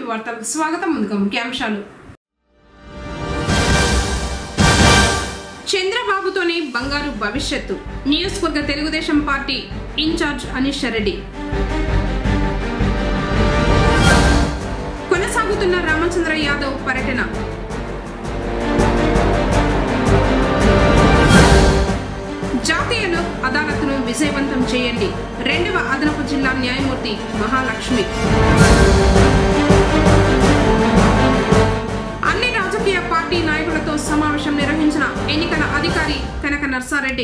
వార్తలకు స్వాగతం ముందుగా ముఖ్యాంశాలు చంద్రబాబుతోనే బంగారు భవిష్యత్తు నియోజకవర్గ తెలుగుదేశం పార్టీ ఇన్ఛార్జ్ అనీష్ రెడ్డి కొనసాగుతున్న రామచంద్ర యాదవ్ పర్యటన జాతీయలో అదాలత్ను విజయవంతం చేయండి రెండవ అదనపు జిల్లా న్యాయమూర్తి మహాలక్ష్మి అన్ని రాజకీయ పార్టీ నాయకులతో సమావేశం నిర్వహించిన ఎన్నికల అధికారి కనక నర్సారెడ్డి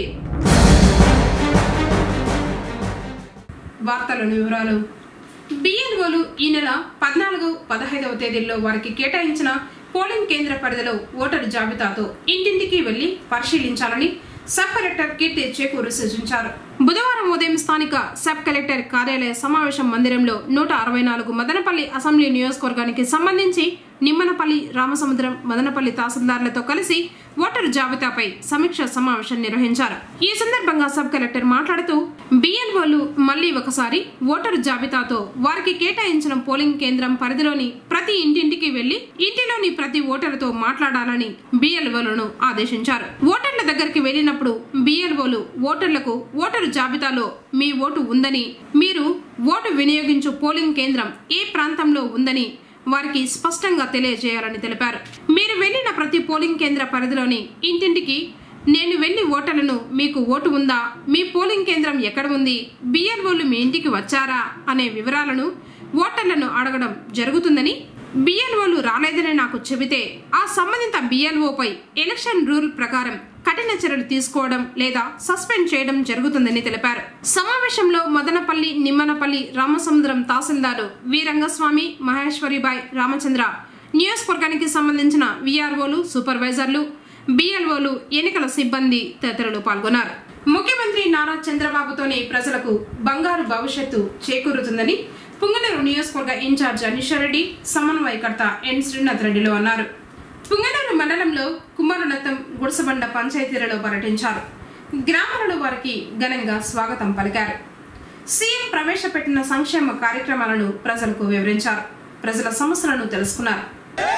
వార్తలోని వివరాలు బిఎన్ఓలు ఈ నెల పద్నాలుగు పదహైదవ తేదీల్లో వారికి కేటాయించిన పోలింగ్ కేంద్ర పరిధిలో ఓటరు జాబితాతో ఇంటింటికి వెళ్లి పరిశీలించాలని సబ్ కలెక్టర్ కీర్తి చేకూరు సూచించారు బుధవారం ఉదయం స్థానిక సబ్ కలెక్టర్ కార్యాలయ సమావేశం మందిరంలో నూట అరవై నాలుగు మదనపల్లి అసెంబ్లీ నియోజకవర్గానికి సంబంధించి నిమ్మనపల్లి రామసముద్రం మదనపల్లి తహసీల్దార్లతో కలిసి ఓటరు జాబితాపై సమీక్ష సమావేశం నిర్వహించారు ఈ సందర్భంగా సబ్ కలెక్టర్ మాట్లాడుతూ బిఎల్ఓలు మళ్లీ ఒకసారి ఓటరు జాబితాతో వారికి కేటాయించిన పోలింగ్ కేంద్రం పరిధిలోని ప్రతి ఇంటింటికి వెళ్లి ఇంటిలోని ప్రతి ఓటరుతో మాట్లాడాలని బిఎల్ఓలను ఆదేశించారు ఓటర్ల దగ్గరికి వెళ్లినప్పుడు బిఎల్ఓలు ఓటర్లకు ఓటరు జాబితాలో మీ ఓటు ఉందని మీరు ఓటు వినియోగించు పోలింగ్ కేంద్రం ఏ ప్రాంతంలో ఉందని వారికి స్పష్టంగా తెలియజేయాలని తెలిపారు మీరు వెళ్లిన ప్రతి పోలింగ్ కేంద్ర పరిధిలోని ఇంటింటికి నేను వెళ్లి ఓటర్లను మీకు ఓటు ఉందా మీ పోలింగ్ కేంద్రం ఎక్కడ ఉంది బిఎల్ఓలు మీ ఇంటికి వచ్చారా అనే వివరాలను ఓటర్లను అడగడం జరుగుతుందని బిఎల్ఓలు రాలేదని నాకు చెబితే ఆ సంబంధిత బిఎల్ఓపై ఎలక్షన్ రూల్ ప్రకారం కఠిన చర్యలు తీసుకోవడం లేదా సస్పెండ్ చేయడం జరుగుతుందని తెలిపారు సమావేశంలో మదనపల్లి నిమ్మనపల్లి రామసముద్రం తహసీల్దారు వి రంగస్వామి మహేశ్వరిబాయ్ రామచంద్ర నియోజకవర్గానికి సంబంధించిన విఆర్ఓలు సూపర్వైజర్లు బిఎల్ఓలు ఎన్నికల సిబ్బంది తదితరులు పాల్గొన్నారు ముఖ్యమంత్రి నారా చంద్రబాబుతోనే ప్రజలకు బంగారు భవిష్యత్తు చేకూరుతుందని పుంగనూరు నియోజకవర్గ ఇన్ఛార్జ్ అనీషారెడ్డి సమన్వయకర్త ఎన్ శ్రీనాథ్ రెడ్డిలు అన్నారు పుంగనూరు మండలంలో కుమారనత్తం గుడిసబండ పంచాయతీలలో పర్యటించారు గ్రామాలలో వారికి ఘనంగా స్వాగతం పలికారు సీఎం ప్రవేశపెట్టిన సంక్షేమ కార్యక్రమాలను ప్రజలకు వివరించారు ప్రజల సమస్యలను తెలుసుకున్నారు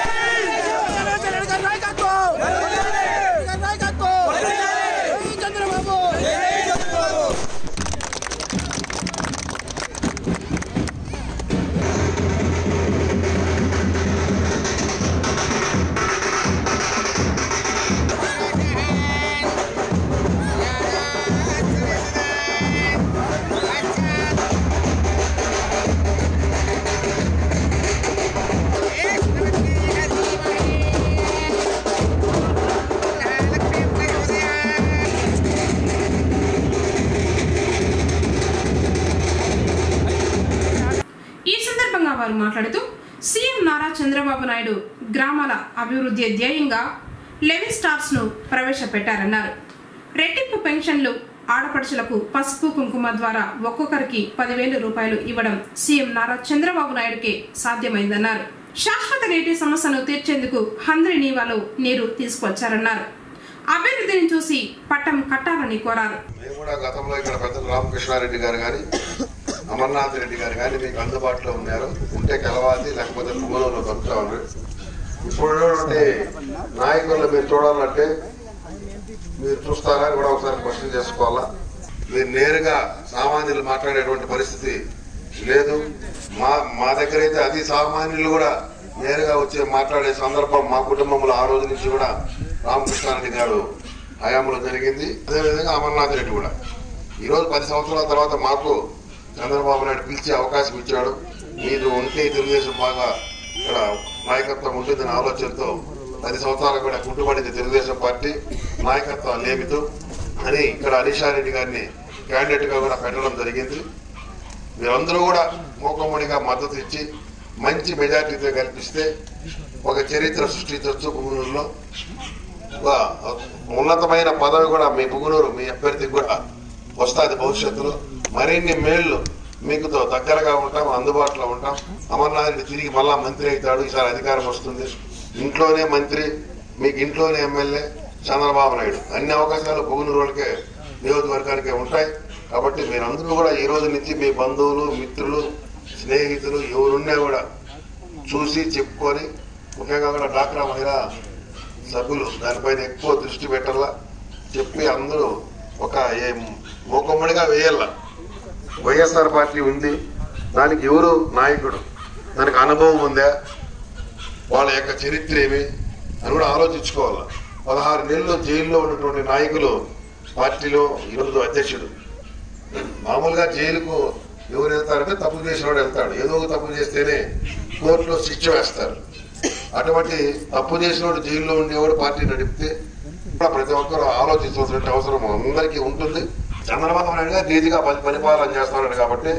ఈ సందర్భంగా వారు మాట్లాడుతూ సీఎం నారా చంద్రబాబు నాయుడు గ్రామాల అభివృద్ధి ధ్యేయంగా లెవెన్ స్టార్స్ ను ప్రవేశపెట్టారన్నారు రెట్టింపు పెన్షన్లు ఆడపడుచులకు పసుపు కుంకుమ ద్వారా ఒక్కొక్కరికి పదివేల రూపాయలు ఇవ్వడం సీఎం నారా చంద్రబాబు నాయుడుకే సాధ్యమైందన్నారు శాశ్వత నీటి సమస్యను తీర్చేందుకు హంద్రి నీవాలో నీరు తీసుకొచ్చారన్నారు అభివృద్ధిని చూసి పట్టం కట్టాలని కోరారు మేము కూడా గతంలో ఇక్కడ పెద్ద రామకృష్ణారెడ్డి గారు కానీ అమర్నాథ్ రెడ్డి గారు కానీ మీకు అందుబాటులో ఉన్నారు ఉంటే కలవాలి లేకపోతే పుంగనూరులో దొరుకుతా ఉన్నారు ఇప్పుడు ఉన్నటువంటి నాయకులను మీరు చూడాలంటే మీరు చూస్తారా అని కూడా ఒకసారి క్వశ్చన్ చేసుకోవాలా మీరు నేరుగా సామాన్యులు మాట్లాడేటువంటి పరిస్థితి లేదు మా మా దగ్గర అయితే అతి సామాన్యులు కూడా నేరుగా వచ్చి మాట్లాడే సందర్భం మా కుటుంబంలో ఆ రోజు నుంచి కూడా రామకృష్ణారెడ్డి గారు హయాంలో జరిగింది అదేవిధంగా అమర్నాథ్ రెడ్డి కూడా ఈ రోజు పది సంవత్సరాల తర్వాత మాకు చంద్రబాబు నాయుడు పిలిచే అవకాశం ఇచ్చాడు మీరు ఉంటే తెలుగుదేశం బాగా ఇక్కడ నాయకత్వం ఉంటుందనే ఆలోచనతో పది సంవత్సరాలు కూడా కుట్టుబడింది తెలుగుదేశం పార్టీ నాయకత్వం లేమితో అని ఇక్కడ అలీషారెడ్డి గారిని క్యాండిడేట్ గా కూడా పెట్టడం జరిగింది మీరందరూ కూడా మూకమ్మడిగా మద్దతు ఇచ్చి మంచి మెజార్టీతో కల్పిస్తే ఒక చరిత్ర సృష్టించవచ్చు పుంగనూరులో ఒక ఉన్నతమైన పదవి కూడా మీ పుంగనూరు మీ అభ్యర్థికి కూడా వస్తుంది భవిష్యత్తులో మరిన్ని మేళ్లు మీకుతో దగ్గరగా ఉంటాం అందుబాటులో ఉంటాం అమర్నాథ్ రెడ్డి తిరిగి మళ్ళా మంత్రి అవుతాడు ఈసారి అధికారం వస్తుంది ఇంట్లోనే మంత్రి మీకు ఇంట్లోనే ఎమ్మెల్యే చంద్రబాబు నాయుడు అన్ని అవకాశాలు పుంగనూరు వాళ్ళకే నియోజకవర్గానికే ఉంటాయి కాబట్టి మీరందరూ కూడా ఈ రోజు నుంచి మీ బంధువులు మిత్రులు స్నేహితులు ఎవరున్నా కూడా చూసి చెప్పుకొని ముఖ్యంగా కూడా డాక్రా మహిళా సభ్యులు దానిపైన ఎక్కువ దృష్టి పెట్టాలా చెప్పి అందరూ ఒక ఏ మూకమ్మడిగా వేయాల వైఎస్ఆర్ పార్టీ ఉంది దానికి ఎవరు నాయకుడు దానికి అనుభవం ఉందా వాళ్ళ యొక్క చరిత్ర ఏమి అని కూడా ఆలోచించుకోవాలి పదహారు నెలలు జైల్లో ఉన్నటువంటి నాయకులు పార్టీలో ఈరోజు అధ్యక్షుడు మామూలుగా జైలుకు ఎవరు వెళ్తారంటే తప్పు చేసిన వాడు వెళ్తాడు ఏదో ఒక తప్పు చేస్తేనే కోర్టులో శిక్ష వేస్తారు అటువంటి తప్పు చేసిన వాడు జైల్లో ఉండేవాడు పార్టీ నడిపితే కూడా ప్రతి ఒక్కరూ ఆలోచించవలసిన అవసరం అందరికీ ఉంటుంది చంద్రబాబు నాయుడు గారు నీతిగా పరి- పరిపాలన చేస్తున్నాడు కాబట్టి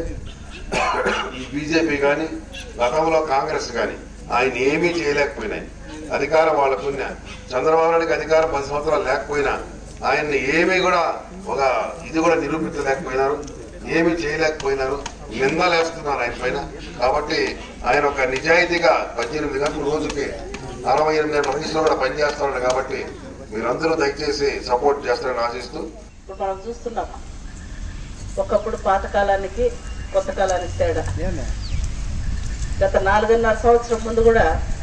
ఈ బీజేపీ కానీ గతంలో కాంగ్రెస్ కానీ ఆయన ఏమీ చేయలేకపోయినాయి అధికారం వాళ్ళకున్న చంద్రబాబు నాయుడుకి అధికారం పది సంవత్సరాలు లేకపోయినా ఆయన్ని ఏమీ కూడా ఒక ఇది కూడా నిరూపించలేకపోయినారు ఏమీ చేయలేకపోయినారు నిందలేస్తున్నారు ఆయన పైన కాబట్టి ఆయన ఒక నిజాయితీగా పద్దెనిమిది గంటల రోజుకి అరవై ఎనిమిది గంటల వయసులో కూడా పనిచేస్తున్నాడు కాబట్టి మీరందరూ దయచేసి సపోర్ట్ చేస్తారని ఆశిస్తూ ఇప్పుడు మనం చూస్తున్నాం ఒకప్పుడు పాత కాలానికి కొత్త కాలానికి తేడా గత నాలుగున్నర సంవత్సరం ముందు కూడా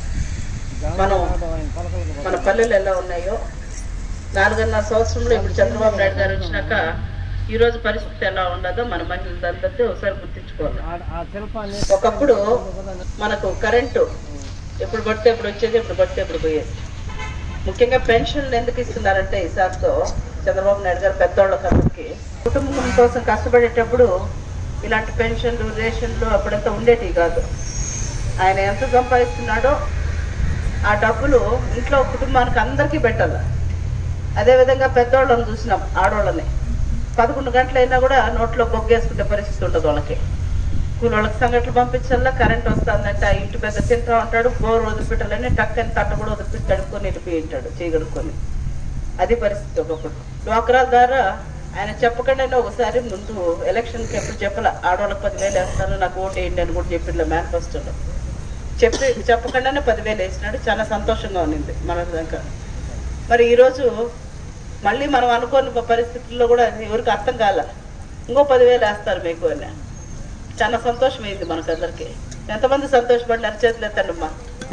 మనం మన పల్లెలు ఎలా ఉన్నాయో నాలుగున్నర సంవత్సరంలో ఇప్పుడు చంద్రబాబు నాయుడు గారు వచ్చినాక ఈ రోజు పరిస్థితి ఎలా ఉండదో మన మహిళలందరితో ఒకసారి గుర్తించుకోవాలి ఒకప్పుడు మనకు కరెంటు ఎప్పుడు పడితే ఎప్పుడు వచ్చేది ఎప్పుడు పడితే ఎప్పుడు పోయేది ముఖ్యంగా పెన్షన్లు ఎందుకు ఇస్తున్నారంటే ఈసారితో చంద్రబాబు నాయుడు గారు పెద్దోళ్ళకి అందరికి కుటుంబం కోసం కష్టపడేటప్పుడు ఇలాంటి పెన్షన్లు రేషన్లు అప్పుడంతా ఉండేటివి కాదు ఆయన ఎంత సంపాదిస్తున్నాడో ఆ డబ్బులు ఇంట్లో కుటుంబానికి అందరికీ పెట్టాలి అదేవిధంగా పెద్దోళ్ళని చూసినాం ఆడోళ్ళని పదకొండు గంటలైనా కూడా నోట్లో బొగ్గేసుకునే పరిస్థితి ఉంటుంది వాళ్ళకి స్కూల్ వాళ్ళకి సంగట్లు పంపించాలా కరెంట్ వస్తుందంటే ఆ ఇంటి పెద్ద తింటా ఉంటాడు బోర్ వదిలిపెట్టాలని టక్కని తట్ట కూడా వదిలిపెట్టి కడుక్కొని వెళ్ళిపోయి ఉంటాడు చేయగడుక్కొని అది పరిస్థితి ఒకప్పుడు డ్వాక్రా ద్వారా ఆయన చెప్పకుండానే ఒకసారి ముందు ఎలక్షన్కి ఎప్పుడు చెప్పాల ఆడవాళ్ళకి పదివేలు వేస్తాను నాకు ఓటు వేయండి అని కూడా చెప్పిండ్లే మేనిఫెస్టోలో చెప్పి చెప్పకుండానే పదివేలు వేసినాడు చాలా సంతోషంగా ఉన్నింది మన దాకా మరి ఈరోజు మళ్ళీ మనం అనుకోని పరిస్థితుల్లో కూడా ఎవరికి అర్థం కాల ఇంకో పదివేలు వేస్తారు మీకు అని చాలా సంతోషమైంది మనకందరికి ఎంతమంది సంతోషపడినారు చేతులు ఎత్తండమ్మా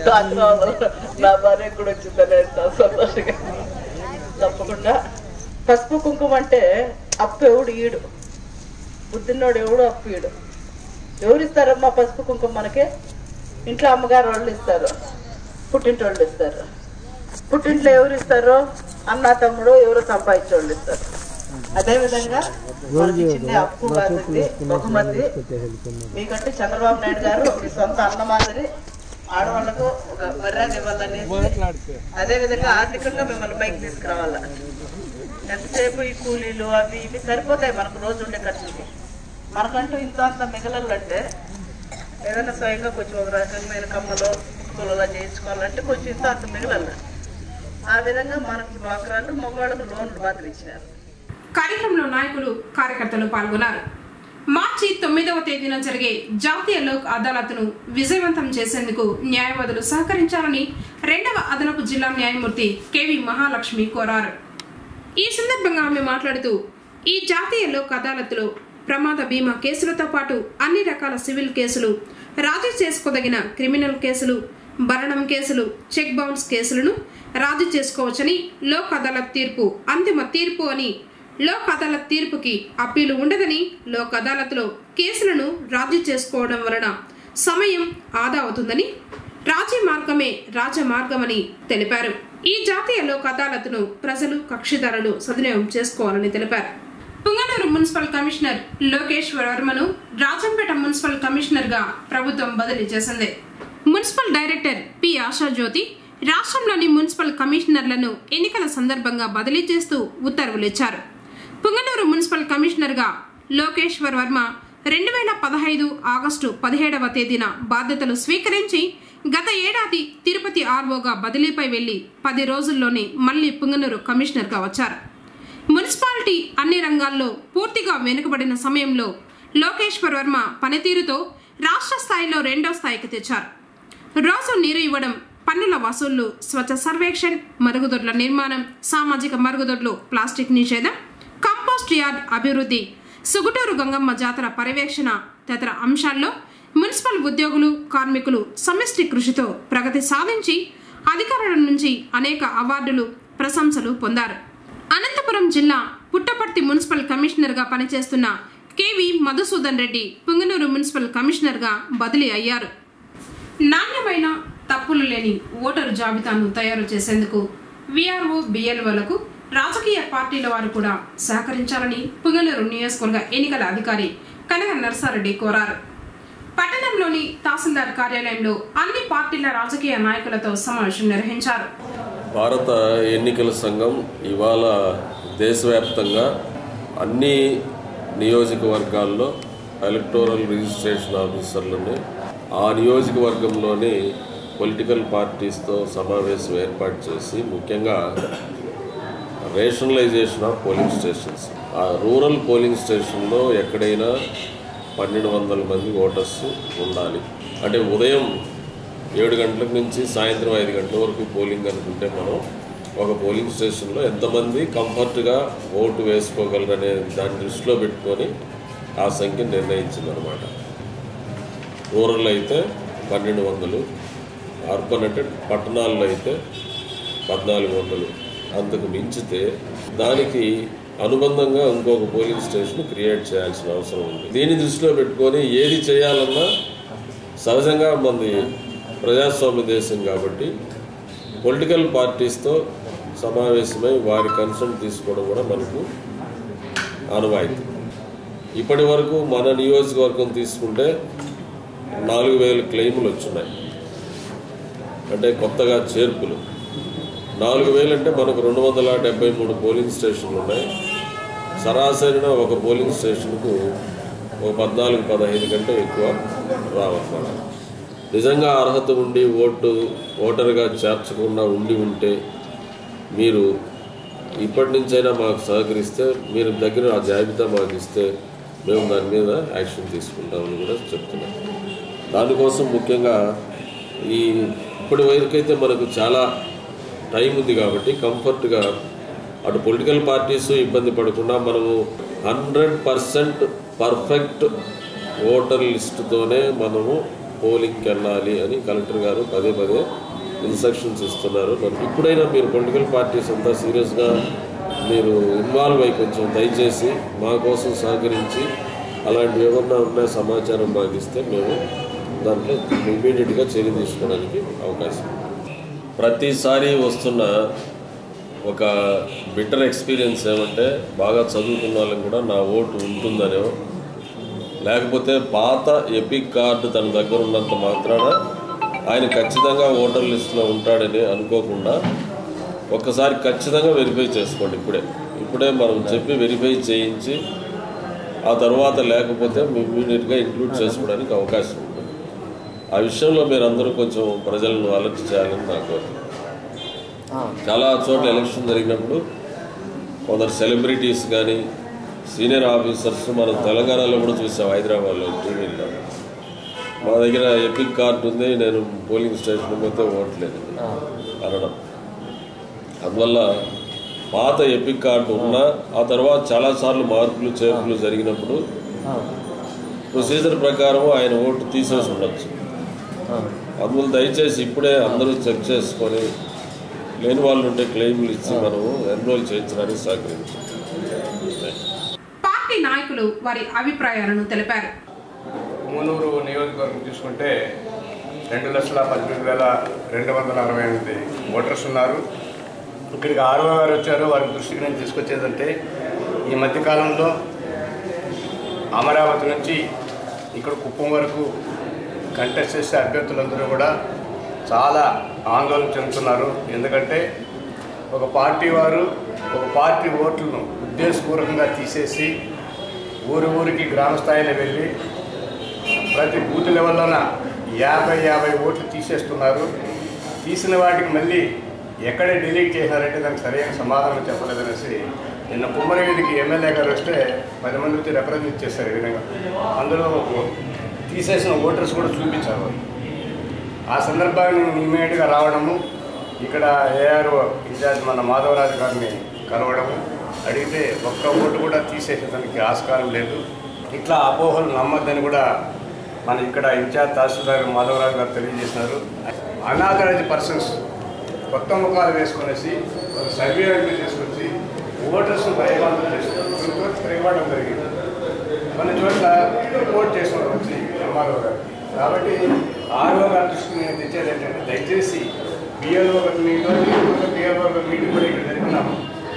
నా భార్య కూడా వచ్చిందని ఎంత సంతోషంగా తప్పకుండా పసుపు కుంకుమ అంటే అప్పు ఎవడు ఈడు బుద్ధినోడు ఎవడు అప్పు ఈడు ఎవరు ఇస్తారమ్మా పసుపు కుంకుమ మనకి ఇంట్లో అమ్మగారు వాళ్ళు ఇస్తారు పుట్టింటి వాళ్ళు ఇస్తారు పుట్టింట్లో ఎవరు ఇస్తారు అన్న తమ్ముడు ఎవరు సంపాదించే వాళ్ళు ఇస్తారు అదేవిధంగా మనకి ఇచ్చింది అప్పు కాదండి బహుమతి మీకంటే చంద్రబాబు నాయుడు గారు మీ సొంత అన్న మాదిరి ఆడవాళ్లకు ఒక మర్యాద ఇవ్వాలనేసి అదే విధంగా ఆర్థికంగా మిమ్మల్ని పైకి తీసుకురావాల ఎంతసేపు ఈ కూలీలు అవి ఇవి సరిపోతాయి మనకు రోజు ఉండే ఖర్చుకి మనకంటూ ఇంత అంత మిగలాలంటే ఏదైనా స్వయంగా కొంచెం ఒక రకమైన కమ్మలో కులలో చేయించుకోవాలంటే కొంచెం ఇంత అంత మిగలాలి ఆ విధంగా మనకు డ్వాక్రాలు మగవాళ్ళకు లోన్లు మాత్రం ఇచ్చినారు కార్యక్రమంలో నాయకులు కార్యకర్తలు పాల్గొన్నారు మార్చి తొమ్మిదవ తేదీన జరిగే జాతీయ లోక్ అదాలత్ను విజయవంతం చేసేందుకు న్యాయవాదులు సహకరించాలని రెండవ అదనపు జిల్లా న్యాయమూర్తి కెవి మహాలక్ష్మి కోరారు ఈ సందర్భంగా ఆమె మాట్లాడుతూ ఈ జాతీయ లోక్ అదాలత్లో ప్రమాద బీమా కేసులతో పాటు అన్ని రకాల సివిల్ కేసులు రాజీ చేసుకోదగిన క్రిమినల్ కేసులు భరణం కేసులు చెక్ బౌన్స్ కేసులను రాజీ చేసుకోవచ్చని లోక్ అదాలత్ తీర్పు అంతిమ తీర్పు అని లోక్ అదాలత్ తీర్పుకి అప్పీలు ఉండదని లోక్ అదాలత్లో కేసులను రాజీ చేసుకోవడం వలన సమయం ఆదా అవుతుందని రాజీ మార్గమే రాజమార్గమని తెలిపారు ఈ జాతీయ లోక్ అదాలత్ను ప్రజలు కక్షిదారులు సద్వినియోగం చేసుకోవాలని తెలిపారు పుంగనూరు మున్సిపల్ కమిషనర్ లోకేశ్వర్ వర్మను రాజంపేట మున్సిపల్ కమిషనర్ గా ప్రభుత్వం బదిలీ చేసింది మున్సిపల్ డైరెక్టర్ పి ఆశాజ్యోతి రాష్ట్రంలోని మున్సిపల్ కమిషనర్లను ఎన్నికల సందర్భంగా బదిలీ చేస్తూ ఉత్తర్వులు ఇచ్చారు పుంగనూరు మున్సిపల్ కమిషనర్గా లోకేశ్వర్ వర్మ రెండు వేల పదహైదు ఆగస్టు పదిహేడవ తేదీన బాధ్యతలు స్వీకరించి గత ఏడాది తిరుపతి ఆర్వోగా బదిలీపై వెళ్లి పది రోజుల్లోనే మళ్లీ పుంగనూరు కమిషనర్గా వచ్చారు మున్సిపాలిటీ అన్ని రంగాల్లో పూర్తిగా వెనుకబడిన సమయంలో లోకేశ్వర్ వర్మ పనితీరుతో రాష్ట్ర స్థాయిలో రెండో స్థాయికి తెచ్చారు రోజు నీరు ఇవ్వడం పన్నుల వసూళ్లు స్వచ్ఛ సర్వేక్షణ్ మరుగుదొడ్ల నిర్మాణం సామాజిక మరుగుదొడ్లు ప్లాస్టిక్ నిషేధం కంపోస్ట్ యార్డ్ అభివృద్ధి సుగుటూరు గంగమ్మ జాతర పర్యవేక్షణ తదితర అంశాల్లో మున్సిపల్ ఉద్యోగులు కార్మికులు సమిష్టి కృషితో ప్రగతి సాధించి అధికారుల నుంచి అనేక అవార్డులు ప్రశంసలు పొందారు అనంతపురం జిల్లా పుట్టపర్తి మున్సిపల్ కమిషనర్గా పనిచేస్తున్న కేవి మధుసూదన్ రెడ్డి పుంగనూరు మున్సిపల్ కమిషనర్గా బదిలీ అయ్యారు నాణ్యమైన తప్పులు లేని ఓటరు జాబితాను తయారు చేసేందుకు విఆర్ఓ బిఎల్ఓలకు రాజకీయ పార్టీల వారు కూడా సహకరించాలని పుంగనూరు నియోజకవర్గ ఎన్నికల అధికారి కనక నర్సారెడ్డి కోరారు పట్టణంలోని తహసీల్దార్ కార్యాలయంలో అన్ని పార్టీల రాజకీయ నాయకులతో సమావేశం నిర్వహించారు భారత ఎన్నికల సంఘం ఇవాళ దేశవ్యాప్తంగా అన్ని నియోజకవర్గాల్లో ఎలక్టోరల్ రిజిస్ట్రేషన్ ఆఫీసర్లని ఆ నియోజకవర్గంలోని పొలిటికల్ పార్టీస్తో సమావేశం ఏర్పాటు చేసి ముఖ్యంగా రేషనలైజేషన్ ఆఫ్ పోలింగ్ స్టేషన్స్ ఆ రూరల్ పోలింగ్ స్టేషన్లో ఎక్కడైనా పన్నెండు వందల మంది ఓటర్స్ ఉండాలి అంటే ఉదయం ఏడు గంటల నుంచి సాయంత్రం ఐదు గంటల వరకు పోలింగ్ అనుకుంటే మనం ఒక పోలింగ్ స్టేషన్లో ఎంతమంది కంఫర్ట్గా ఓటు వేసుకోగలరనే దాన్ని దృష్టిలో పెట్టుకొని ఆ సంఖ్య నిర్ణయించిందనమాట రూరల్ అయితే పన్నెండు వందలు అర్బన్ అంటే పట్టణాల్లో అయితే పద్నాలుగు వందలు అంతకు మించితే దానికి అనుబంధంగా ఇంకొక పోలింగ్ స్టేషన్ క్రియేట్ చేయాల్సిన అవసరం ఉంది దీన్ని దృష్టిలో పెట్టుకొని ఏది చేయాలన్నా సహజంగా మనది ప్రజాస్వామ్య దేశం కాబట్టి పొలిటికల్ పార్టీస్తో సమావేశమై వారి కన్సల్ట్ తీసుకోవడం కూడా మనకు ఆనవాయితీ ఇప్పటి వరకు మన నియోజకవర్గం తీసుకుంటే నాలుగు వేల క్లెయిములు వచ్చున్నాయి అంటే కొత్తగా చేర్పులు నాలుగు వేలు అంటే మనకు రెండు వందల డెబ్బై మూడు పోలింగ్ స్టేషన్లు ఉన్నాయి సరాసరిన ఒక పోలింగ్ స్టేషన్కు ఒక పద్నాలుగు పదహైదు కంటే ఎక్కువ రావన్నమాట నిజంగా అర్హత ఉండి ఓటు ఓటర్గా చేర్చకుండా ఉండి ఉంటే మీరు ఇప్పటి నుంచైనా మాకు సహకరిస్తే మీరు దగ్గర ఆ జాబితా మాకు ఇస్తే మేము దాని మీద యాక్షన్ తీసుకుంటామని కూడా చెప్తున్నాం దానికోసం ముఖ్యంగా ఈ ఇప్పటి వరకైతే మనకు చాలా టైం ఉంది కాబట్టి కంఫర్ట్గా అటు పొలిటికల్ పార్టీస్ ఇబ్బంది పడకుండా మనము హండ్రెడ్ పర్సెంట్ పర్ఫెక్ట్ ఓటర్ లిస్టుతోనే మనము పోలింగ్కి వెళ్ళాలి అని కలెక్టర్ గారు పదే పదే ఇన్స్ట్రక్షన్స్ ఇస్తున్నారు మరి ఇప్పుడైనా మీరు పొలిటికల్ పార్టీస్ అంతా సీరియస్గా మీరు ఇన్వాల్వ్ అయి కొంచెం దయచేసి మా కోసం సహకరించి అలాంటివి ఏమన్నా ఉన్న సమాచారం మాకు ఇస్తే మేము దాంట్లో ఇమీడియట్గా చర్య తీసుకోవడానికి అవకాశం ఉంది. ప్రతిసారి వస్తున్న ఒక బిటర్ ఎక్స్పీరియన్స్ ఏమంటే బాగా చదువుకున్న వాళ్ళకి కూడా నా ఓటు ఉంటుందనో లేకపోతే పాత ఎపిక్ కార్డు తన దగ్గర ఉన్నంత మాత్రాన ఆయన ఖచ్చితంగా ఓటర్ లిస్టులో ఉంటాడని అనుకోకుండా ఒక్కసారి ఖచ్చితంగా వెరిఫై చేసుకోండి ఇప్పుడే ఇప్పుడే మనం చెప్పి వెరిఫై చేయించి ఆ తర్వాత లేకపోతే ఇమ్మీడియట్గా ఇంక్లూడ్ చేసుకోవడానికి అవకాశం ఉంటుంది ఆ విషయంలో మీరు అందరూ కొంచెం ప్రజలను అలర్ట్ చేయాలని నా కోరిక చాలా చోట్ల ఎలక్షన్ జరిగినప్పుడు కొందరు సెలబ్రిటీస్ కానీ సీనియర్ ఆఫీసర్స్ మనం తెలంగాణలో కూడా చూసాం హైదరాబాద్లో టీవీలో మా దగ్గర ఎపిక్ కార్డు ఉంది నేను పోలింగ్ స్టేషన్ పోతే ఓట్లేదు అనడం అందువల్ల పాత ఎపిక్ కార్డు ఉన్నా ఆ తర్వాత చాలాసార్లు మార్పులు చేర్పులు జరిగినప్పుడు ప్రొసీజర్ ప్రకారం ఆయన ఓటు తీసేసి ఉండొచ్చు అందువల్ల దయచేసి ఇప్పుడే అందరూ చెక్ చేసుకొని లేని వాళ్ళు ఉంటే క్లెయిమ్లు ఇచ్చి మనము ఎన్రోల్ చేయించడానికి సహకరించాం పార్టీ నాయకులు వారి అభిప్రాయాలను తెలిపారు మునూరు నియోజకవర్గం తీసుకుంటే రెండు లక్షల పద్దెనిమిది వేల రెండు వందల అరవై ఎనిమిది ఓటర్స్ ఉన్నారు ఇక్కడికి ఆరో గారు వచ్చారు వారి దృష్టికి నేను తీసుకొచ్చేదంటే ఈ మధ్యకాలంలో అమరావతి నుంచి ఇక్కడ కుప్పం వరకు కంటెస్ట్ చేసే అభ్యర్థులందరూ కూడా చాలా ఆందోళన చెందుతున్నారు ఎందుకంటే ఒక పార్టీ వారు ఒక పార్టీ ఓట్లను ఉద్దేశపూర్వకంగా తీసేసి ఊరి ఊరికి గ్రామ స్థాయిలో వెళ్ళి ప్రతి బూత్ లెవెల్లోన యాభై యాభై ఓట్లు తీసేస్తున్నారు తీసిన వాటికి మళ్ళీ ఎక్కడే డిలీట్ చేశారంటే దానికి సరైన సమాధానం చెప్పలేదనేసి నిన్న కుమ్మరవీధికి ఎమ్మెల్యే గారు వస్తే పది మంది వచ్చి రిప్రజెంట్ చేశారు ఈ విధంగా అందులో తీసేసిన ఓటర్స్ కూడా చూపించారు వాళ్ళు. ఆ సందర్భాన్ని నేను ఇమీడియట్గా రావడము ఇక్కడ ఏఆర్ఓ ఇన్ఛార్జ్ మన మాధవరాజు గారిని కలవడము అడిగితే ఒక్క ఓటు కూడా తీసేసేదానికి ఆస్కారం లేదు ఇట్లా అపోహలు నమ్మద్దని కూడా మన ఇక్కడ ఇన్ఛార్జ్ తహసీల్దార్ మాధవరావు గారు తెలియజేసినారు అనాథరైజ్ పర్సన్స్ కొత్త ముఖాలు వేసుకునేసి ఒక సర్వే అంటే చేసుకొచ్చి ఓటర్స్ భయభాంతం చేస్తారు కొన్ని చోట్ల తిరగబడడం జరిగింది కొన్ని చోట్ల రిపోర్ట్ చేసిన వచ్చి ఎంఆర్ఓ గారు కాబట్టి ఆర్ఓ గారు దృష్టికి నేను తెచ్చేది ఏంటంటే దయచేసి బిఎల్ఓ గారి మీటింగ్ బిఎల్ఓ గారి మీటింగ్ కూడా ఇక్కడ జరిగినాము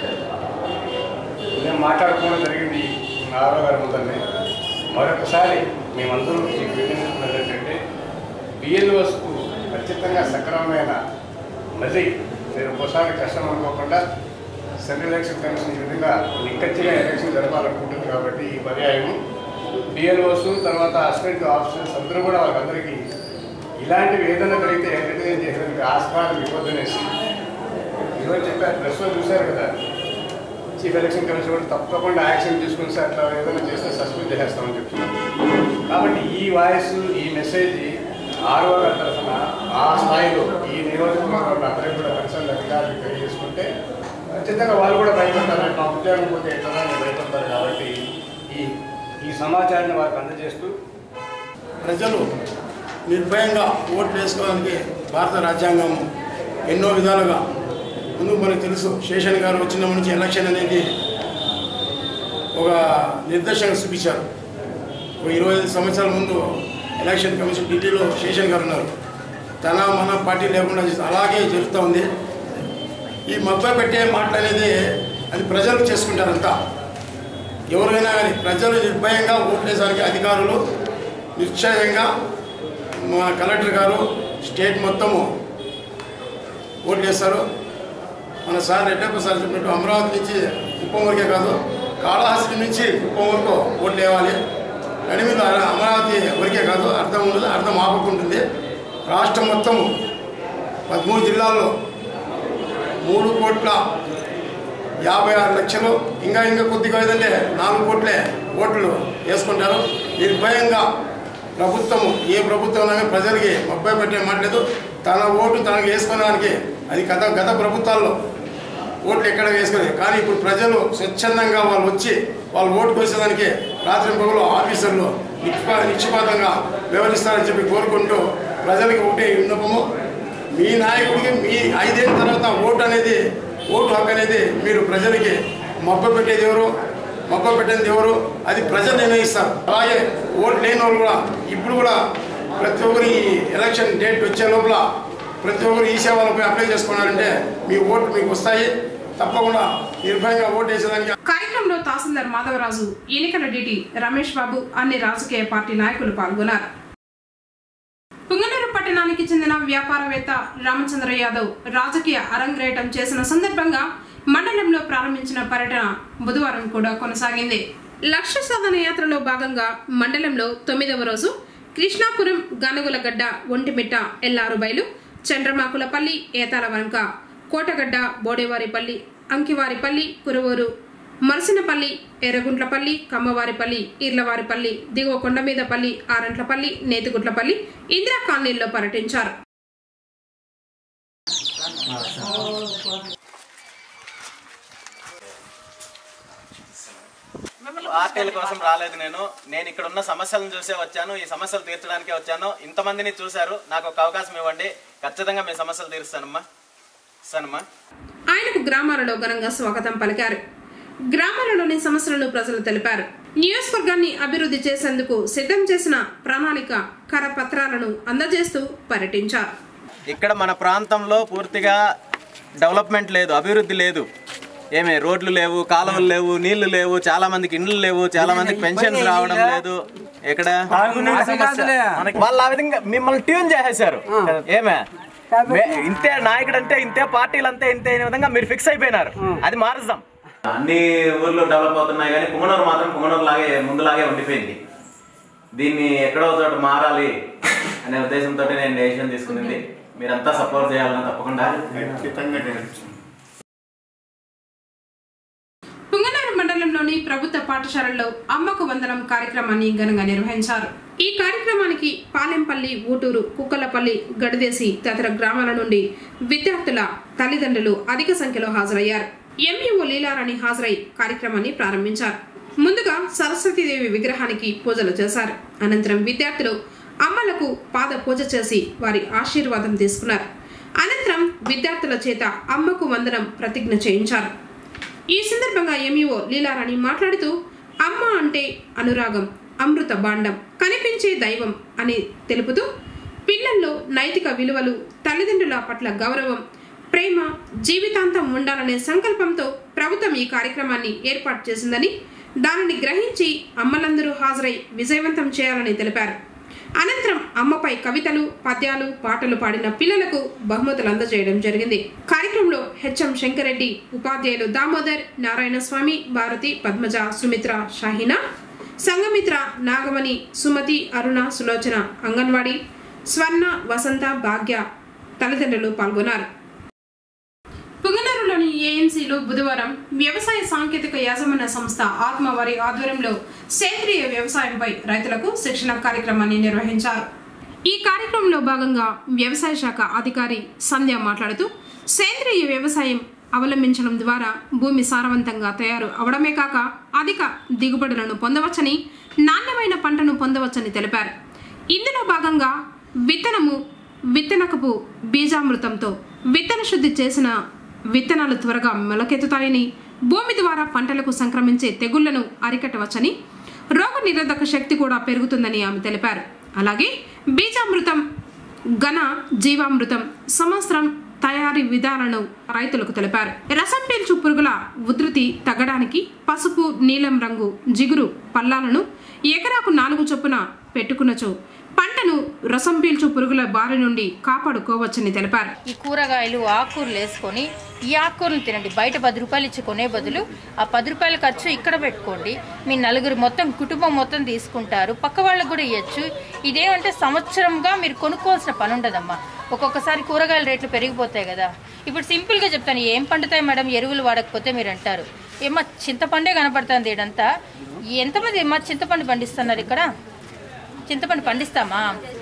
నేను మాట్లాడుకోవడం జరిగింది ఆరో గారి ముందరనే మరొకసారి మేమందరం మీకు వినియోగిస్తున్నది ఏంటంటే బిఎల్ఓస్కు ఖచ్చితంగా సక్రమమైన మళ్ళీ మీరు ఒకసారి కష్టం అనుకోకుండా సెంట్రల్ ఎలక్షన్ కమిషన్ ఈ విధంగా నిక్కచ్చిగా ఎలక్షన్ జరపాలనుకుంటుంది కాబట్టి ఈ పర్యాయం బిఎల్ఓస్ తర్వాత అసిస్టెంట్ ఆఫీసర్స్ అందరూ కూడా వాళ్ళందరికీ ఇలాంటివి ఏదైనా జరిగితే ఎంటర్టైన్ చేసేందుకు ఆస్కారం ఇవ్వద్దనేసి ఈరోజు చెప్పారు ప్రెస్లో చూశారు కదా చీఫ్ ఎలక్షన్ కమిషన్ కూడా తప్పకుండా యాక్షన్ తీసుకుని సార్ అట్లా ఏదైనా చేస్తే సస్పెండ్ చేసేస్తామని చెప్తున్నారు కాబట్టి ఈ వాయిస్ ఈ మెసేజ్ ఆర్ఓ గారి తరఫున ఆ స్థాయిలో ఈ నియోజకవర్గంలో అందరికీ కూడా కన్సర్న్ అధికారులు తెలియజేసుకుంటే ఖచ్చితంగా వాళ్ళు కూడా భయపడతారు మా ఉద్యోగం పోతే ఎట్లా అని భయపడతారు కాబట్టి ఈ ఈ సమాచారాన్ని వారికి అందజేస్తూ ప్రజలు నిర్భయంగా ఓట్లు వేసుకోవడానికి భారత రాజ్యాంగం ఎన్నో విధాలుగా ముందు మనకు తెలుసు శేషన్ గారు వచ్చిన నుంచి ఎలక్షన్ అనేది ఒక నిర్దేశంగా చూపించారు ఒక ఇరవై ఐదు సంవత్సరాల ముందు ఎలక్షన్ కమిషన్ ఢిల్లీలో శేషన్ గారు ఉన్నారు తన మన పార్టీ లేకుండా చేసి అలాగే జరుగుతూ ఉంది ఈ మబ్బ పెట్టే మాటలు అనేది అది ప్రజలు చేసుకుంటారంతా ఎవరైనా కానీ ప్రజలు నిర్భయంగా ఓట్లేసరికి అధికారులు నిశ్చయంగా మన కలెక్టర్ గారు స్టేట్ మొత్తము ఓట్లేస్తారు మన సార్ రెడ్డప్ప సార్ చెప్పినట్టు అమరావతి నుంచి కుప్పం వరకే కాదు కాళహస్తి నుంచి కుప్పం వరకు ఓట్లు వేయాలి నడి మీద అమరావతి వరకే కాదు అర్థం ఉండదు అర్థం ఆపకుంటుంది రాష్ట్రం మొత్తము పదమూడు జిల్లాల్లో మూడు కోట్ల యాభై ఆరు లక్షలు ఇంకా ఇంకా కొద్దిగా ఏదంటే నాలుగు కోట్లే ఓట్లు వేసుకుంటారు నిర్భయంగా ప్రభుత్వము ఏ ప్రభుత్వం అయినా ప్రజలకి మబ్బై పెట్టే మాట్లేదు తన ఓటు తనకు వేసుకోవడానికి అది గత గత ప్రభుత్వాల్లో ఓట్లు ఎక్కడ వేసుకునేది కానీ ఇప్పుడు ప్రజలు స్వచ్ఛందంగా వాళ్ళు వచ్చి వాళ్ళు ఓటు కోసేదానికి రాత్రి పగలు ఆఫీసర్లు నిక్షిపా నిక్షిపాతంగా వ్యవహరిస్తారని చెప్పి కోరుకుంటూ ప్రజలకి ఒకటే విన్నపము మీ నాయకుడికి మీ ఐదేళ్ళ తర్వాత ఓటు అనేది ఓటు హక్కు అనేది మీరు ప్రజలకి మబ్బ పెట్టేది ఎవరు మబ్బ పెట్టేది ఎవరు అది ప్రజలు నిర్ణయిస్తారు అలాగే ఓటు లేని వాళ్ళు కూడా ఇప్పుడు కూడా ప్రతి ఒక్కరు ఈ ఎలక్షన్ డేట్ వచ్చే లోపల ప్రతి ఒక్కరు ఈ సేవలపై అప్లై చేసుకున్నారంటే మీ ఓటు మీకు వస్తాయి తప్పకుండా నిర్భయంగా ఓటు వేసేదానికి కార్యక్రమంలో తహసీల్దార్ మాధవరాజు ఎన్నికల డిటి రమేష్ బాబు అన్ని రాజకీయ పార్టీ నాయకులు పాల్గొన్నారు పుంగనూరు పట్టణానికి చెందిన వ్యాపారవేత్త రామచంద్ర యాదవ్ రాజకీయ అరంగేటం చేసిన సందర్భంగా మండలంలో ప్రారంభించిన పర్యటన బుధవారం కూడా కొనసాగింది లక్ష్య సాధన యాత్రలో భాగంగా మండలంలో తొమ్మిదవ రోజు కృష్ణాపురం గనుగులగడ్డ ఒంటిమిట్ట ఎల్లారుబైలు చంద్రమాకులపల్లి ఏతాలవంక కోటగడ్డ బోడేవారిపల్లి అంకివారిపల్లి కురువూరు మరసినపల్లి ఎర్రగుంట్లపల్లి కమ్మవారిపల్లి ఈర్లవారిపల్లి దిగువ కొండమీదపల్లి ఆరంట్లపల్లి నేతిగుట్లపల్లి ఇందిరా కాలనీల్లో పర్యటించారు ఆర్టీల కోసం రాలేదు నేను నేను ఇక్కడ ఉన్న సమస్యలను చూసే వచ్చాను ఈ సమస్యలు తీర్చడానికే వచ్చాను ఇంతమందిని చూశారు నాకు ఒక అవకాశం ఇవ్వండి ఖచ్చితంగా మీ సమస్యలు తీరుస్తానమ్మా ఇస్తానమ్మా ఆయనకు గ్రామాలలో ఘనంగా స్వాగతం పలికారు గ్రామాలలోని సమస్యలను ప్రజలు తెలిపారు నియోజకవర్గాన్ని అభివృద్ధి చేసేందుకు సిద్ధం చేసిన ప్రణాళిక కరపత్రాలను అందజేస్తూ పర్యటించారు ఇక్కడ మన ప్రాంతంలో పూర్తిగా డెవలప్మెంట్ లేదు అభివృద్ధి లేదు ఏమే రోడ్లు లేవు కాలువలు లేవు నీళ్లు లేవు చాలా మందికి ఇండ్లు లేవు చాలా మందికి పెన్షన్స్ రావడం లేదు ఎక్కడ వాళ్ళు ఆ విధంగా మిమ్మల్ని ట్యూన్ చేసేసారు ఏమే మే- ఇంతే నాయకుడు అంటే ఇంతే పార్టీలు అంతే ఇంతే అనే విధంగా మీరు ఫిక్స్ అయిపోయినారు అది మారుద్దాం అన్ని ఊర్లు డెవలప్ అవుతున్నాయి కానీ పుంగనూరు మాత్రం పుంగనూరు లాగే ముందులాగే ఉండిపోయింది దీన్ని ఎక్కడో చోట మారాలి అనే ఉద్దేశంతో నేను డెసిషన్ తీసుకునింది మీరంతా సపోర్ట్ చేయాలని తప్పకుండా పుంగనూరు మండలంలోని ప్రభుత్వ పాఠశాలల్లో అమ్మకు వందనం కార్యక్రమాన్ని ఘనంగా నిర్వహించారు ఈ కార్యక్రమానికి పాలెంపల్లి ఊటూరు కుక్కలపల్లి గడిదేసి తదితర గ్రామాల నుండి విద్యార్థుల తల్లిదండ్రులు అధిక సంఖ్యలో హాజరయ్యారు ఎంఈఓ లీలారాణి హాజరై కార్యక్రమాన్ని ప్రారంభించారు ముందుగా సరస్వతీదేవి విగ్రహానికి పూజలు చేశారు అనంతరం విద్యార్థులు అమ్మలకు పాద పూజ చేసి వారి ఆశీర్వాదం తీసుకున్నారు అనంతరం విద్యార్థుల చేత అమ్మకు వందనం ప్రతిజ్ఞ చేయించారు ఈ సందర్భంగా ఎంఈఓ లీలారాణి మాట్లాడుతూ అమ్మ అంటే అనురాగం అమృత బాండం కనిపించే దైవం అని తెలుపుతూ పిల్లల్లో నైతిక విలువలు తల్లిదండ్రుల పట్ల గౌరవం ప్రేమ జీవితాంతం ఉండాలనే సంకల్పంతో ప్రభుత్వం ఈ కార్యక్రమాన్ని ఏర్పాటు చేసిందని దానిని గ్రహించి అమ్మలందరూ హాజరై విజయవంతం చేయాలని తెలిపారు అనంతరం అమ్మపై కవితలు పద్యాలు పాటలు పాడిన పిల్లలకు బహుమతులు అందజేయడం జరిగింది కార్యక్రమంలో హెచ్ఎం శంకరెడ్డి ఉపాధ్యాయులు దామోదర్ నారాయణ స్వామి భారతి పద్మజ సుమిత్ర షాహీనా సంగమిత్ర నాగమణి సుమతి అరుణ సులోచన అంగన్వాడీ స్వర్ణ వసంత భాగ్య తల్లిదండ్రులు పాల్గొన్నారు పుంగనూరులోని ఏఎన్సీలో బుధవారం వ్యవసాయ సాంకేతిక యాజమాన్య సంస్థ ఆత్మ వారి ఆధ్వర్యంలో సేంద్రియ వ్యవసాయంపై రైతులకు శిక్షణ కార్యక్రమాన్ని నిర్వహించారు ఈ కార్యక్రమంలో భాగంగా వ్యవసాయ శాఖ అధికారి సంధ్య మాట్లాడుతూ సేంద్రియ వ్యవసాయం అవలంబించడం ద్వారా భూమి సారవంతంగా తయారు అవడమే కాక అధిక దిగుబడులను పొందవచ్చని నాణ్యమైన పంటను పొందవచ్చని తెలిపారు ఇందులో భాగంగా విత్తనము విత్తనకపు బీజామృతంతో విత్తన శుద్ధి చేసిన విత్తనాలు త్వరగా మొలకెత్తుతాయని భూమి ద్వారా పంటలకు సంక్రమించే తెగుళ్లను అరికట్టవచ్చని రోగ నిరోధక శక్తి కూడా పెరుగుతుందని ఆమె తెలిపారు అలాగే బీజామృతం ఘన జీవామృతం సంవత్సరం తయారీ విధానాలను రైతులకు తెలిపారు రసం పీల్చు పురుగుల ఉధృతి తగ్గడానికి పసుపు నీలం రంగు జిగురు పల్లాలను ఎకరాకు నాలుగు చొప్పున పెట్టుకున్నచో పంటను రసం పీల్చు పురుగుల బారి నుండి కాపాడుకోవచ్చని తెలిపారు ఈ కూరగాయలు ఆకుకూరలు వేసుకొని ఈ ఆకుకూరలు తినండి బయట పది రూపాయలు ఇచ్చి కొనే బదులు ఆ పది రూపాయల ఖర్చు ఇక్కడ పెట్టుకోండి మీ నలుగురు మొత్తం కుటుంబం మొత్తం తీసుకుంటారు పక్క వాళ్ళకు కూడా ఇవ్వచ్చు ఇదేమంటే సంవత్సరంగా మీరు కొనుక్కోవాల్సిన పని ఉండదమ్మా ఒక్కొక్కసారి కూరగాయల రేట్లు పెరిగిపోతాయి కదా ఇప్పుడు సింపుల్గా చెప్తాను ఏం పండుతాయి మేడం ఎరువులు వాడకపోతే మీరు అంటారు ఏమ్మా చింతపండే కనపడుతుంది ఇడంతా ఎంతమంది ఏమ్మా చింతపండు పండిస్తున్నారు ఇక్కడ చింతపండు పండిస్తామా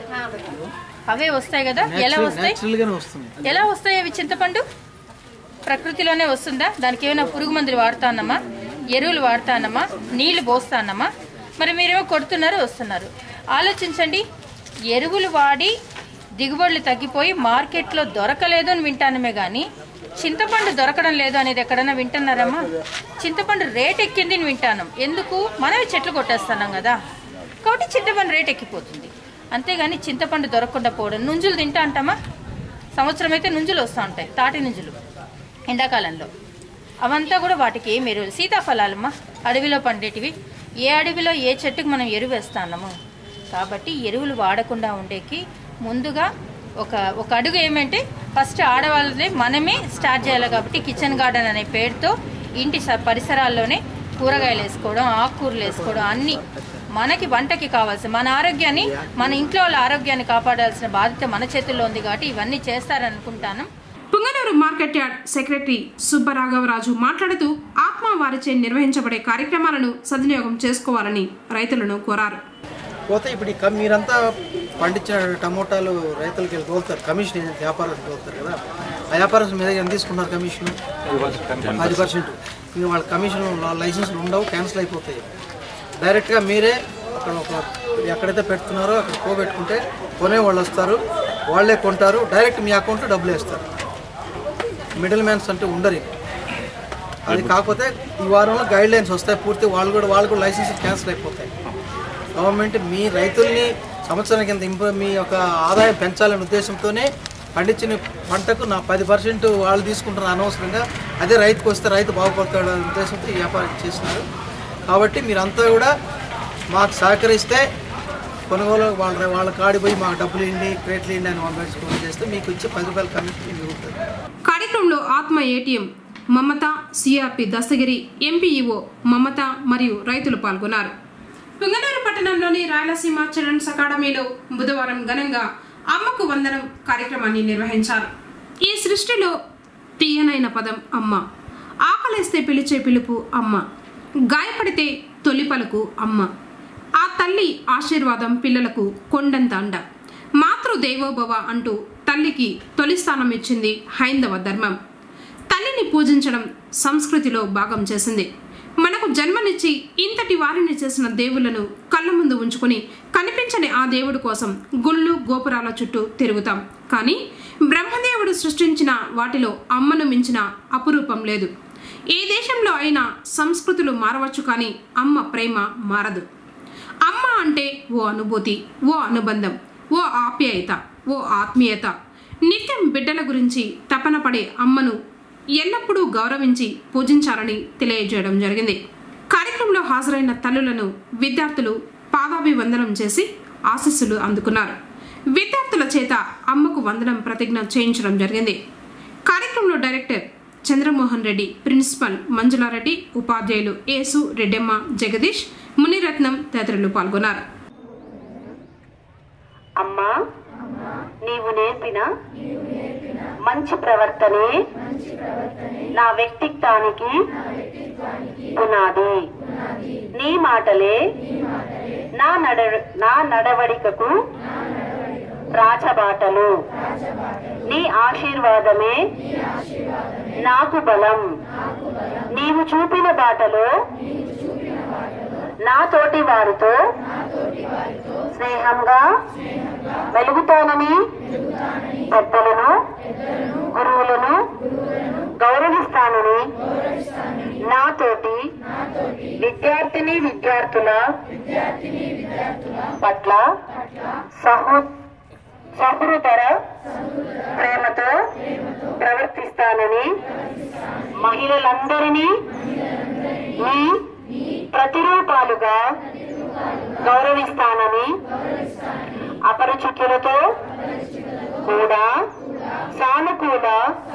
అవే వస్తాయి కదా ఎలా వస్తాయి ఎలా వస్తాయి అవి చింతపండు ప్రకృతిలోనే వస్తుందా దానికి ఏమైనా పురుగు మందులు వాడుతానమ్మా ఎరువులు వాడుతానమ్మా నీళ్లు పోస్తానమ్మా మరి మీరేమో కొడుతున్నారు వస్తున్నారు ఆలోచించండి ఎరువులు వాడి దిగుబడులు తగ్గిపోయి మార్కెట్లో దొరకలేదు అని వింటానమే కానీ చింతపండు దొరకడం లేదు అనేది ఎక్కడైనా వింటున్నారమ్మా చింతపండు రేట్ ఎక్కింది అని వింటాను ఎందుకు మనమే చెట్లు కొట్టేస్తున్నాం కదా కాబట్టి చింతపండు రేట్ ఎక్కిపోతుంది అంతేగాని చింతపండు దొరకకుండా పోవడం నుంజులు తింటా అంటామా సంవత్సరం అయితే నుంజులు వస్తూ ఉంటాయి తాటి నుంజులు ఎండాకాలంలో అవంతా కూడా వాటికి ఏం ఎరువులు సీతాఫలాలమ్మా అడవిలో పండేటివి ఏ అడవిలో ఏ చెట్టుకు మనం ఎరువు వేస్తాము కాబట్టి ఎరువులు వాడకుండా ఉండేకి ముందుగా ఒక ఒక అడుగు ఏమంటే ఫస్ట్ ఆడవాళ్ళదే మనమే స్టార్ట్ చేయాలి కాబట్టి కిచెన్ గార్డెన్ అనే పేరుతో ఇంటి స- పరిసరాల్లోనే కూరగాయలు వేసుకోవడం ఆకుకూరలు వేసుకోవడం అన్నీ మనకి వంటకి కావాల్సిన మన ఆరోగ్యాన్ని మన ఇంట్లో వాళ్ళ ఆరోగ్యాన్ని కాపాడాల్సిన బాధ్యత మన చేతుల్లో ఉంది కాబట్టి ఇవన్నీ చేస్తారనుకుంటాను Punganur market yard secretary Subbaraghavaraju మాట్లాడుతూ ఆత్మ వారిచే నిర్వహించబడే కార్యక్రమాలను సద్వినియోగం చేసుకోవాలని రైతులను కోరారు పోతే ఇప్పుడు ఈ కమ్- మీరంతా పండించిన టమోటాలు రైతులకి వెళ్ళి తోలుతారు కమిషన్ ఏదైతే వ్యాపారం తోలుతారు కదా ఆ వ్యాపారం మీద ఎంత తీసుకున్నారు కమిషన్ పది పర్సెంట్ ఇంకా వాళ్ళ కమిషన్ లైసెన్స్లు ఉండవు క్యాన్సిల్ అయిపోతాయి డైరెక్ట్గా మీరే అక్కడ ఒక ఎక్కడైతే పెడుతున్నారో అక్కడ పోబెట్టుకుంటే కొనే వాళ్ళు వస్తారు వాళ్ళే కొంటారు డైరెక్ట్ మీ అకౌంట్లో డబ్బులు వేస్తారు మిడిల్ మ్యాన్స్ అంటే ఉండరు ఇక. అది కాకపోతే ఈ వారంలో గైడ్ లైన్స్ వస్తాయి పూర్తి వాళ్ళు కూడా వాళ్ళు కూడా లైసెన్స్ క్యాన్సిల్ అయిపోతాయి గవర్నమెంట్ మీ రైతుల్ని సంవత్సరం కింద ఇంప్రూ మీ యొక్క ఆదాయం పెంచాలనే ఉద్దేశంతోనే పండించిన పంటకు నా పది పర్సెంట్ వాళ్ళు తీసుకుంటున్న అనవసరంగా అదే రైతుకు వస్తే రైతు బాగుపడతాడు అనే ఉద్దేశంతో ఈ వ్యాపారం చేస్తున్నారు కాబట్టి మీరంతా కూడా మాకు సహకరిస్తే కొనుగోలు వాళ్ళ వాళ్ళ కాడి పోయి మాకు డబ్బులు ఇండి క్రేట్లు ఇండి అని పంపించుకోవడం చేస్తే మీకు ఇచ్చే పది రూపాయల కమిషన్ మిగులుతుంది కార్యక్రమంలో ఆత్మ ATM Mamata CRP Dastagiri MPEO Mamata మరియు రైతులు పాల్గొన్నారు పుంగనూరు పట్టణంలోని రాయలసీమ చిల్డ్రన్స్ అకాడమీలో బుధవారం ఘనంగా అమ్మకు వందనం కార్యక్రమాన్ని నిర్వహించారు ఈ సృష్టిలో తీయనైన పదం అమ్మ ఆకలేస్తే పిలిచే పిలుపు అమ్మ గాయపడితే తొలి పలుకు అమ్మ ఆ తల్లి ఆశీర్వాదం పిల్లలకు కొండంత అండ మాతృదేవోభవ అంటూ తల్లికి తొలి స్థానం ఇచ్చింది హైందవ ధర్మం తల్లిని పూజించడం సంస్కృతిలో భాగం చేసింది మనకు జన్మనిచ్చి ఇంతటి వారిని చేసిన దేవులను కళ్ళ ముందు ఉంచుకొని కనిపించని ఆ దేవుడి కోసం గుళ్ళు గోపురాల చుట్టూ తిరుగుతాం కానీ బ్రహ్మదేవుడు సృష్టించిన వాటిలో అమ్మను మించిన అపురూపం లేదు ఏ దేశంలో అయినా సంస్కృతులు మారవచ్చు కానీ అమ్మ ప్రేమ మారదు అమ్మ అంటే ఓ అనుభూతి ఓ అనుబంధం ఓ ఆప్యాయత ఓ ఆత్మీయత నిత్యం బిడ్డల గురించి తపన పడే అమ్మను ఎల్లప్పుడూ గౌరవించి పూజించాలని తెలియజేయడం జరిగింది కార్యక్రమంలో హాజరైన తల్లులను విద్యార్థులు పాదాభివందనం చేసి ఆశీస్సులు అందుకున్నారు విద్యార్థుల చేత అమ్మకు వందనం ప్రతిజ్ఞ చేయించడం జరిగింది కార్యక్రమంలో డైరెక్టర్ చంద్రమోహన్ రెడ్డి ప్రిన్సిపల్ మంజులారెడ్డి ఉపాధ్యాయులు ఏసు రెడ్డెమ్మ జగదీష్ మునిరత్నం తదితరులు పాల్గొన్నారు అమ్మా నీవు నేర్పిన మంచి ప్రవర్తనే నా వ్యక్తిత్వానికి పునాది నీ మాటలే నా నడ నా నడవడికకు రాచబాటలు నీ ఆశీర్వాదమే నాకు బలం నీవు చూపిన బాటలో నా తోటి వారితో స్నేహంగా వెలుగుతానని పెద్దలను గురువులను గౌరవిస్తానని నాతోటి విద్యార్థిని విద్యార్థుల పట్ల సహృ సహృదర ప్రేమతో ప్రవర్తిస్తానని మహిళలందరినీ మీ ప్రతిరూపాలుగా గౌరవిస్తానని అపరిచితులతో కూడా సానుకూల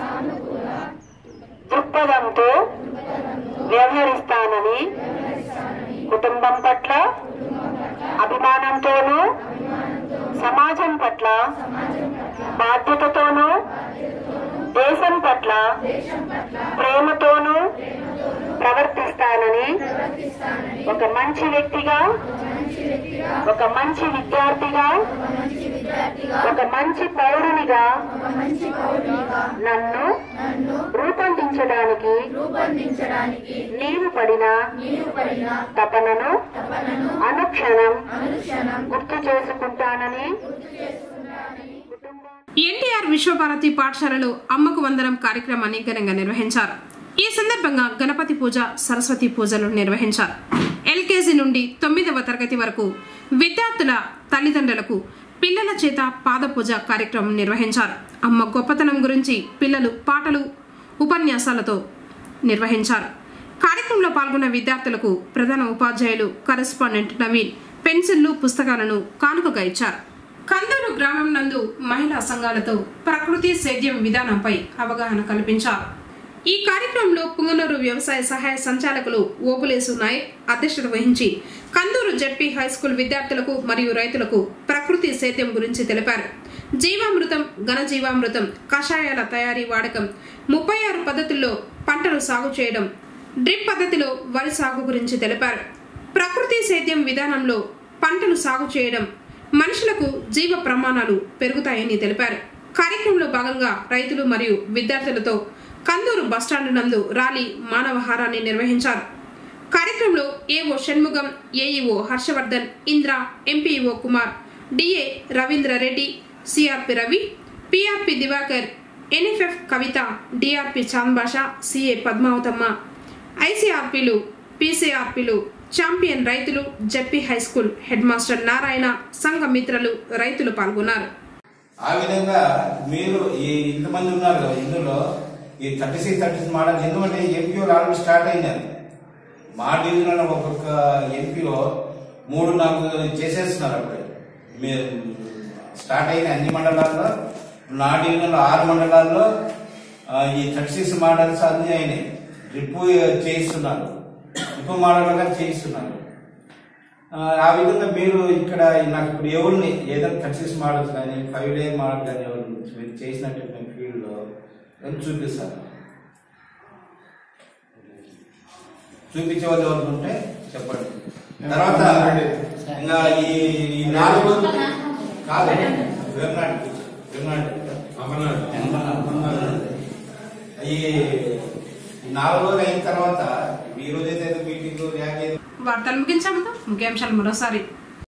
దృక్పథంతో వ్యవహరిస్తానని కుటుంబం పట్ల అభిమానంతోనూ సమాజం పట్ల బాధ్యతతోనూ దేశం పట్ల ప్రేమతోనూ ప్రవర్తిస్తానని ఒక మంచి వ్యక్తిగా ఒక మంచి విద్యార్థిగా ఒక మంచి పౌరునిగా నన్ను రూపొందించడానికి నీవు పడిన తపనను అనుక్షణం గుర్తు చేసుకుంటానని ఎన్టీఆర్ విశ్వభారతి పాఠశాలలో అమ్మకు వందనం కార్యక్రమాన్ని ఘనంగా నిర్వహించారు ఈ సందర్భంగా గణపతి పూజ సరస్వతి పూజలు నిర్వహించారు ఎల్కేజీ నుండి తొమ్మిదవ తరగతి వరకు విద్యార్థుల తల్లిదండ్రులకు పిల్లల చేత పాద పూజ కార్యక్రమం నిర్వహించారు అమ్మ గొప్పతనం గురించి పిల్లలు పాటలు ఉపన్యాసాలతో నిర్వహించారు కార్యక్రమంలో పాల్గొన్న విద్యార్థులకు ప్రధాన ఉపాధ్యాయులు కరెస్పాండెంట్ నవీన్ పెన్సిళ్లు పుస్తకాలను కానుకగా ఇచ్చారు కందూరు గ్రామం నందు మహిళా సంఘాలతో ప్రకృతి సేద్యం విధానంపై అవగాహన కల్పించారు ఈ కార్యక్రమంలో పుంగనూరు వ్యవసాయ సహాయ సంచాలకులు ఓబులేసు నాయక్ అధ్యక్షత వహించి కందూరు జడ్పీ హై స్కూల్ విద్యార్థులకు మరియు రైతులకు ప్రకృతి సేద్యం గురించి తెలిపారు జీవామృతం ఘనజీవామృతం కషాయాల తయారీ వాడకం ముప్పై ఆరు పద్ధతుల్లో పంటలు సాగు చేయడం డ్రిప్ పద్ధతిలో వరి సాగు గురించి తెలిపారు ప్రకృతి సేద్యం విధానంలో పంటలు సాగు చేయడం మనుషులకు జీవ ప్రమాణాలు పెరుగుతాయని తెలిపారు కార్యక్రమంలో భాగంగా రైతులు మరియు విద్యార్థులతో కందూరు బస్టాండ్ నందు ర్యాలీ మానవహారాన్ని నిర్వహించారు కార్యక్రమంలో AO Shanmugam AEO Harshavardhan Indra MPO Kumar DA Ravindra Reddy CRP Ravi PRP Divakar NFF Kavitha DRP Chandbasha CA Padmavathamma ఐసీఆర్పీలు పీసీఆర్పీలు ఛాంపియన్ రైతులు ZP high school head master Narayana సంఘ మిత్రులు రైతులు పాల్గొన్నారు ఆ విధంగా మీరు ఈ ఇంతమంది ఉన్నారు కదా ఇందులో ఈ thirty six thirty six model ఎందుకంటే ఎంపీలు ఆల్రెడీ స్టార్ట్ అయినారు మా డివిజన్లో ఒక్కొక్క ఎంపీలో మూడు నాలుగు చేసేస్తున్నారు అప్పుడే మీరు స్టార్ట్ అయిన అన్ని మండలాల్లో నా డివిజన్లో ఆరు మండలాల్లో ఆ, ఈ థర్టీ సిక్స్ మోడల్స్ అన్ని అయినాయి డ్రిప్ చేయిస్తున్నారు డ్రిప్ మోడల్గా చేయిస్తున్నారు ఆ, ఆ విధంగా మీరు ఇక్కడ నాకు ఇప్పుడు ఎవరిని ఏదైనా సక్సెస్ మోడల్స్ కానీ ఫైవ్ డే మోడల్ కానీ ఎవరు మీరు చేసినట్టు ఫీల్డ్లో ఎవరు చూపిస్తారు చూపించే వాళ్ళు ఎవరు ఉంటే చెప్పండి తర్వాత ఇంకా ఈ ఈ నాలుగు కాదు వేమనాడు వేమనాడు ఈ ఈ నాలుగు రోజులు అయిన తర్వాత ఈ రోజు అయితే మీటింగ్ ర్యాగ్ ఏదో వార్తలు ముగించాము ముఖ్యాంశాలు మరోసారి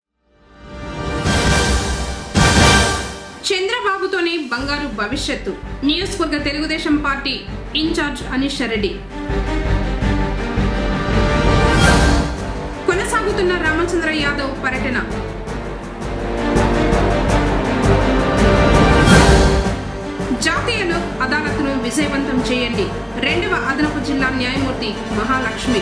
చంద్రబాబుతోనే బంగారు భవిష్యత్తు నియోజకవర్గ తెలుగుదేశం పార్టీ ఇన్ఛార్జ్ అనీష్ రెడ్డి కొనసాగుతున్న రామచంద్ర యాదవ్ పర్యటన జాతీయ లోక్ అదాలత్ను విజయవంతం చేయండి రెండవ అదనపు జిల్లా న్యాయమూర్తి మహాలక్ష్మి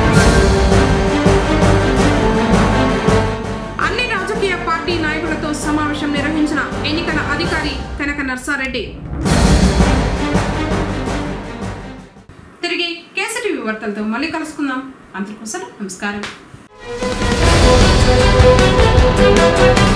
అన్ని రాజకీయ పార్టీ నాయకులతో సమావేశం నిర్వహించిన ఎన్నికల అధికారి కనక నర్సారెడ్డి తిరిగి కేసీటీవీ వార్తలతో మళ్ళీ కలుసుకుందాం అందరికోసం నమస్కారం